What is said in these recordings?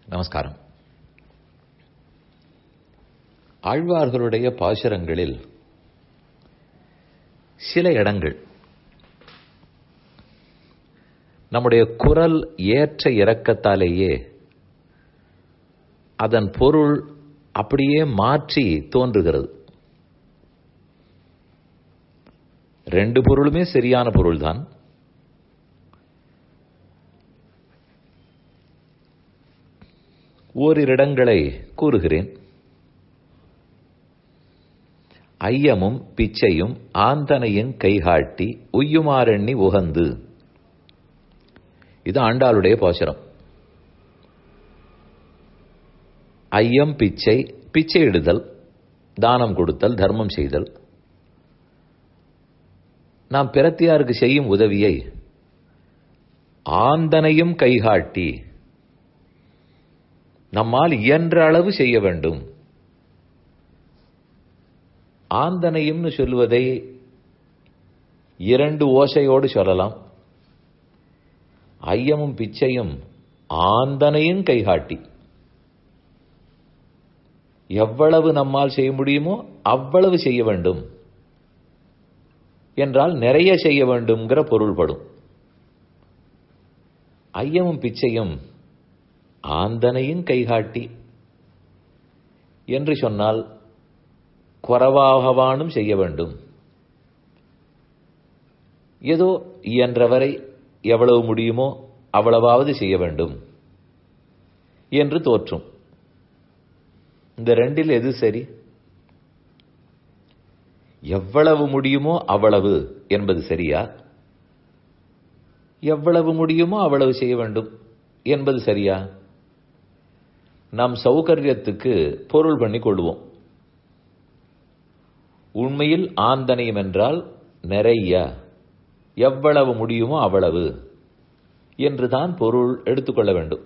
நமஸ்காரம் ஆழ்வார்களுடைய பாசுரங்களில் சில இடங்கள் நம்முடைய குரல் ஏற்ற இறக்கத்தாலேயே அதன் பொருள் அப்படியே மாற்றி தோன்றுகிறது ரெண்டு பொருளுமே சரியான பொருள்தான் ஓரிடங்களை கூறுகிறேன் ஐயமும் பிச்சையும் ஆந்தனையும் கைகாட்டி உய்யுமாறெண்ணி உகந்து இது ஆண்டாளுடைய பாசுரம் ஐயம் பிச்சை பிச்சை இடுதல் தானம் கொடுத்தல் தர்மம் செய்தல் நாம் பிறத்தியாருக்கு செய்யும் உதவியை ஆந்தனையும் கைகாட்டி நம்மால் இயன்ற அளவு செய்ய வேண்டும் ஆந்தனையும்னு சொல்லுவதை இரண்டு ஓசையோடு சொல்லலாம் ஐயமும் பிச்சையும் ஆந்தனையும் கைகாட்டி எவ்வளவு நம்மால் செய்ய முடியுமோ அவ்வளவு செய்ய வேண்டும் என்றால் நிறைய செய்ய வேண்டும்ங்கிற பொருள்படும் ஐயமும் பிச்சையும் ஆந்தனையும் கைகாட்டி என்று சொன்னால் குறவாகவானும் செய்ய வேண்டும் ஏதோ இயன்றவரை எவ்வளவு முடியுமோ அவ்வளவாவது செய்ய வேண்டும் என்று தோற்றும் இந்த ரெண்டில் எது சரி எவ்வளவு முடியுமோ அவ்வளவு என்பது சரியா எவ்வளவு முடியுமோ அவ்வளவு செய்ய வேண்டும் என்பது சரியா நம் சௌகரியத்துக்கு பொருள் பண்ணி கொள்வோம் உண்மையில் ஆந்தனையம் என்றால் நிறைய எவ்வளவு முடியுமோ அவ்வளவு என்றுதான் பொருள் எடுத்துக்கொள்ள வேண்டும்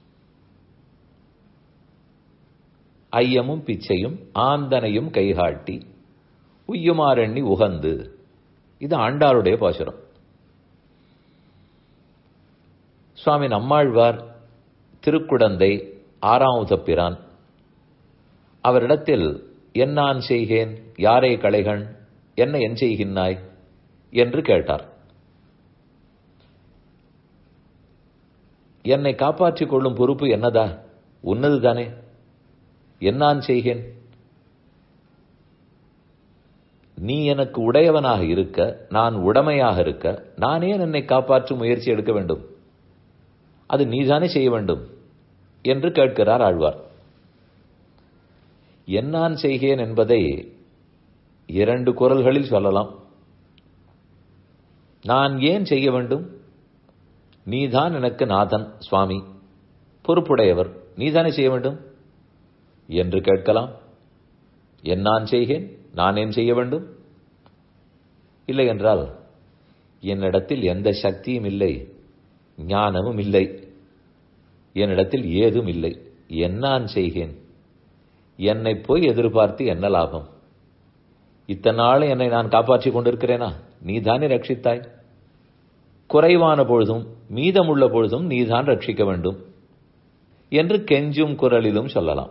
ஐயமும் பிச்சையும் ஆந்தனையும் கைகாட்டி உய்யுமாறெண்ணி உகந்து இது ஆண்டாளுடைய பாசுரம் சுவாமி நம்மாழ்வார் திருக்குடந்தை ஆறாமுதப்பிரான் அவரிடத்தில் என்னான் செய்கேன் யாரே களைகண் என்ன என் செய்கின்றாய் என்று கேட்டார் என்னை காப்பாற்றிக் கொள்ளும் பொறுப்பு என்னதா உன்னது தானே என்னான் செய்கேன் நீ எனக்கு உடையவனாக இருக்க நான் உடமையாக இருக்க நானே என்னை காப்பாற்றும் முயற்சி எடுக்க வேண்டும் அது நீதானே செய்ய வேண்டும் என்று கேட்கிறார் ஆழ்வார் என்னான் செய்கேன் என்பதை இரண்டு குரல்களில் சொல்லலாம் நான் ஏன் செய்ய வேண்டும் நீதான் எனக்கு நாதன் சுவாமி பொறுப்புடையவர் நீதானே செய்ய வேண்டும் என்று கேட்கலாம் என்னான் செய்கேன் நான் ஏன் செய்ய வேண்டும் இல்லை என்றால் என்னிடத்தில் எந்த சக்தியும் இல்லை ஞானமும் இல்லை என்னிடத்தில் ஏதும் இல்லை என்னான் செய்கேன் என்னை போய் எதிர்பார்த்து என்ன லாபம் இத்தனை நாள் என்னை நான் காப்பாற்றிக் கொண்டிருக்கிறேனா நீ தானே ரட்சித்தாய் குறைவான பொழுதும் மீதமுள்ள பொழுதும் நீதான் ரட்சிக்க வேண்டும் என்று கெஞ்சும் குரலிலும் சொல்லலாம்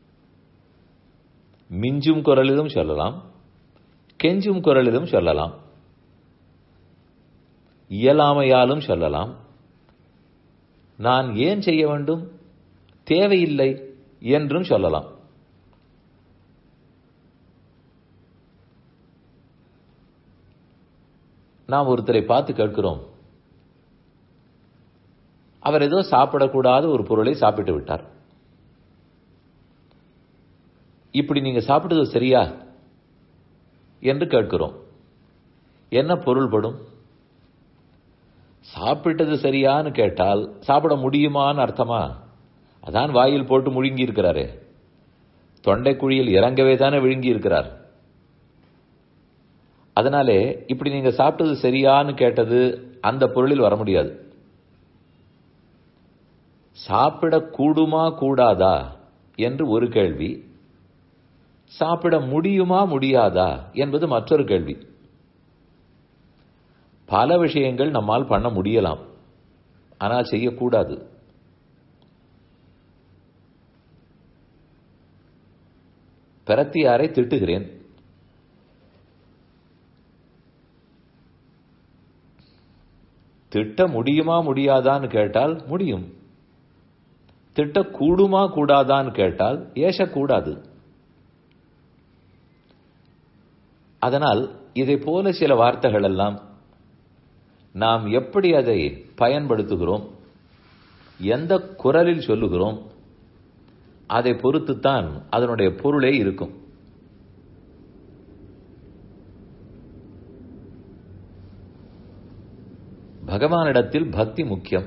மிஞ்சும் குரலிலும் சொல்லலாம் கெஞ்சும் குரலிலும் சொல்லலாம் இயலாமையாலும் சொல்லலாம் நான் ஏன் செய்ய வேண்டும் தேவையில்லை என்றும் சொல்லலாம் நாம் ஒருத்தரை பார்த்து கேட்கிறோம் அவர் ஏதோ சாப்பிடக்கூடாத ஒரு பொருளை சாப்பிட்டு விட்டார் இப்படி நீங்க சாப்பிட்டது சரியா என்று கேட்கிறோம் என்ன பொருள்படும் சாப்பிட்டது சரியான்னு கேட்டால் சாப்பிட முடியுமான்னு அர்த்தமா அதான் வாயில் போட்டு முழுங்கி இருக்கிறாரே தொண்டைக்குழியில் இறங்கவே தானே விழுங்கி இருக்கிறார் அதனாலே இப்படி நீங்க சாப்பிட்டது சரியான்னு கேட்டது அந்த பொருளில் வர முடியாது சாப்பிட கூடுமா கூடாதா என்று ஒரு கேள்வி சாப்பிட முடியுமா முடியாதா என்பது மற்றொரு கேள்வி பல விஷயங்கள் நம்மால் பண்ண முடியலாம் ஆனால் செய்யக்கூடாது பிரத்தியாரை திட்டுகிறேன் திட்ட முடியுமா முடியாதான்னு கேட்டால் முடியும் திட்ட கூடுமா கூடாதான்னு கேட்டால் ஏசக்கூடாது அதனால் இதை போல சில வார்த்தைகள் எல்லாம் நாம் எப்படி அதை பயன்படுத்துகிறோம் எந்த குரலில் சொல்லுகிறோம் அதை பொறுத்துத்தான் அதனுடைய பொருளே இருக்கும் பகவானிடத்தில் பக்தி முக்கியம்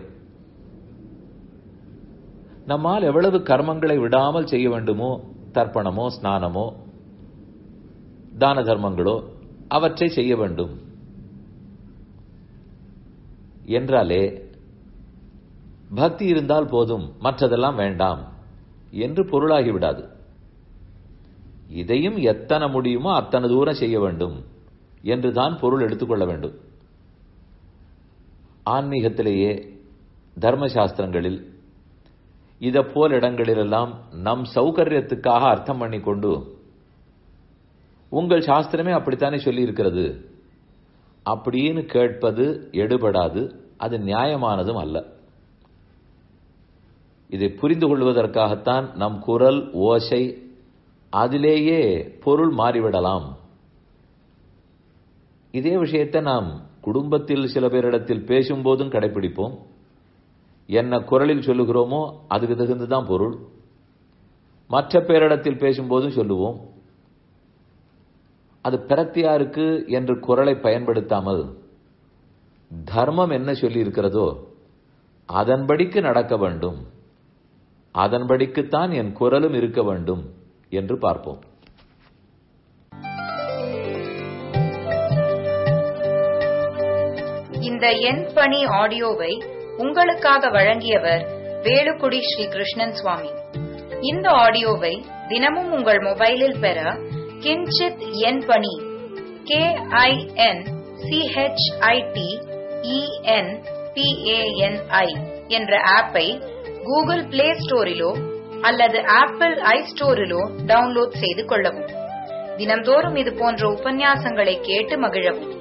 நம்மால் எவ்வளவு கர்மங்களை விடாமல் செய்ய வேண்டுமோ தர்ப்பணமோ ஸ்நானமோ தான தர்மங்களோ அவற்றை செய்ய வேண்டும் என்றாலே பக்தி இருந்தால் போதும் மற்றதெல்லாம் வேண்டாம் என்று பொருளாகிவிடாது இதையும் எத்தனை முடியுமோ அத்தனை தூரம் செய்ய வேண்டும் என்று தான் பொருள் எடுத்துக்கொள்ள வேண்டும் ஆன்மீகத்திலேயே தர்மசாஸ்திரங்களில் இதை போல் இடங்களிலெல்லாம் நம் சௌகரியத்துக்காக அர்த்தம் பண்ணி கொண்டு உங்கள் சாஸ்திரமே அப்படித்தானே சொல்லி இருக்கிறது அப்படின்னு கேட்பது எடுபடாது அது நியாயமானதும் அல்ல இதை புரிந்து கொள்வதற்காகத்தான் நம் குரல் ஓசை அதிலேயே பொருள் மாறிவிடலாம் இதே விஷயத்தை நாம் குடும்பத்தில் சில பேரிடத்தில் பேசும்போதும் கடைபிடிப்போம் என்ன குரலில் சொல்லுகிறோமோ அதுக்கு தகுந்துதான் பொருள் மற்ற பேரிடத்தில் பேசும்போதும் சொல்லுவோம் அது பிரத்தியாருக்கு என்று குரலை பயன்படுத்தாமல் தர்மம் என்ன சொல்லி இருக்கிறதோ அதன்படிக்கு நடக்க வேண்டும் அதன்படிக்குத்தான் என் குரலும் இருக்க வேண்டும் என்று பார்ப்போம் இந்த எண் பணி ஆடியோவை உங்களுக்காக வழங்கியவர் வேலுக்குடி ஸ்ரீ கிருஷ்ணன் சுவாமி இந்த ஆடியோவை தினமும் உங்கள் மொபைலில் பெற கிஞ்சித் எண் பணி கே ஐ என் சிஹெச்ஐடி இஎன் பிஏஎன்ஐ என்ற ஆப்பை கூகுள் பிளே ஸ்டோரிலோ அல்லது ஆப்பிள் ஐ ஸ்டோரிலோ டவுன்லோட் செய்து கொள்ளவும் தினம்தோறும் இது போன்ற உபன்யாசங்களை கேட்டு மகிழவும்